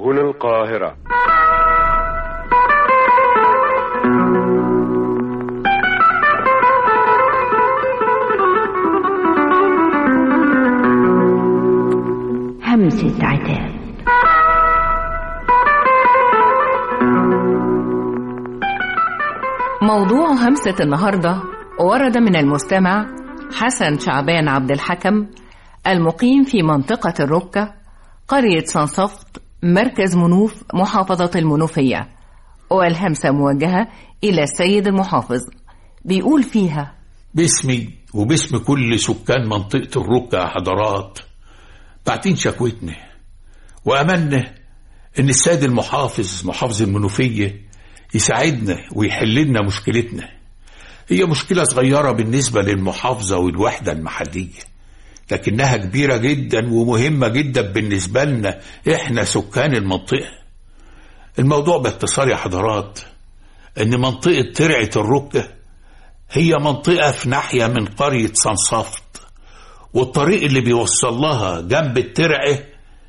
هنا القاهرة همسة عتاب موضوع همسة النهاردة ورد من المستمع حسن شعبان عبد الحكم المقيم في منطقة الركة قرية صنصفت مركز منوف محافظة المنوفية والهمسة موجهة إلى السيد المحافظ بيقول فيها باسمي وباسم كل سكان منطقة الركة يا حضرات بعتين شكوتنا وأملنا إن السيد المحافظ محافظ المنوفية يساعدنا ويحل لنا مشكلتنا هي مشكلة صغيرة بالنسبة للمحافظة والوحدة المحلية لكنها كبيرة جدا ومهمة جدا بالنسبة لنا احنا سكان المنطقة الموضوع باختصار يا حضرات ان منطقة ترعة الركة هي منطقة في ناحية من قرية صنصفت والطريق اللي بيوصل لها جنب الترعة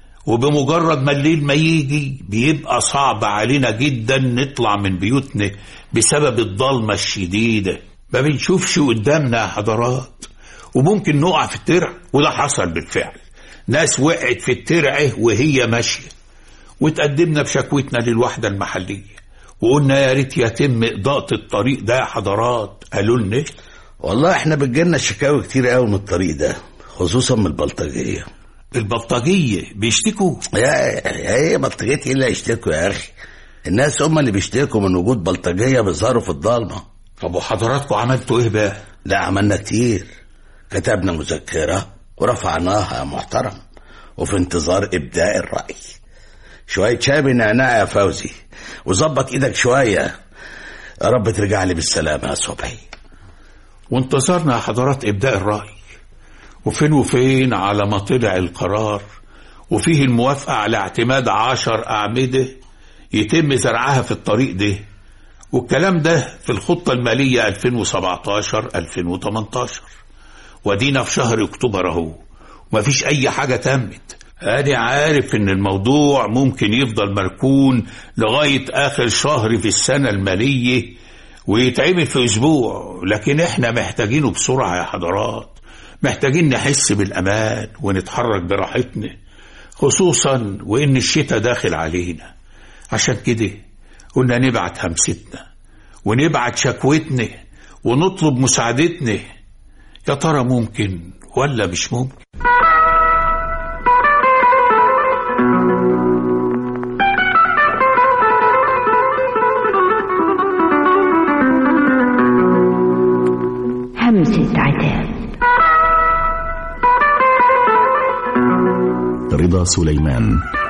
وبمجرد ما الليل ما يجي بيبقى صعب علينا جدا نطلع من بيوتنا بسبب الضلمة الشديدة ما بنشوفش قدامنا يا حضرات وممكن نقع في الترع وده حصل بالفعل ناس وقعت في الترعة وهي ماشية وتقدمنا بشكوتنا للوحدة المحلية وقلنا يا ريت يتم إضاءة الطريق ده يا حضرات قالوا لنا والله احنا بتجيلنا شكاوي كتير قوي من الطريق ده خصوصا من البلطجية البلطجية بيشتكوا يا يا ايه بلطجية ايه اللي هيشتكوا يا اخي الناس هم اللي بيشتكوا من وجود بلطجية بيظهروا في الضلمة طب وحضراتكم عملتوا ايه بقى لا عملنا كتير كتبنا مذكرة ورفعناها يا محترم وفي انتظار ابداء الرأي شوية شاي بنعناع يا فوزي وظبط ايدك شوية يا رب ترجع لي بالسلامة يا صبحي وانتظرنا يا حضرات إبداء الرأي وفين وفين على ما طلع القرار وفيه الموافقة على اعتماد عشر أعمدة يتم زرعها في الطريق ده والكلام ده في الخطة المالية 2017-2018 ودينا في شهر أكتوبر أهو ومفيش أي حاجة تمت أنا عارف إن الموضوع ممكن يفضل مركون لغاية آخر شهر في السنة المالية ويتعمل في أسبوع لكن إحنا محتاجينه بسرعة يا حضرات محتاجين نحس بالأمان ونتحرك براحتنا خصوصا وإن الشتاء داخل علينا عشان كده قلنا نبعت همستنا ونبعت شكوتنا ونطلب مساعدتنا يا ترى ممكن ولا مش ممكن همسة عتاب رضا سليمان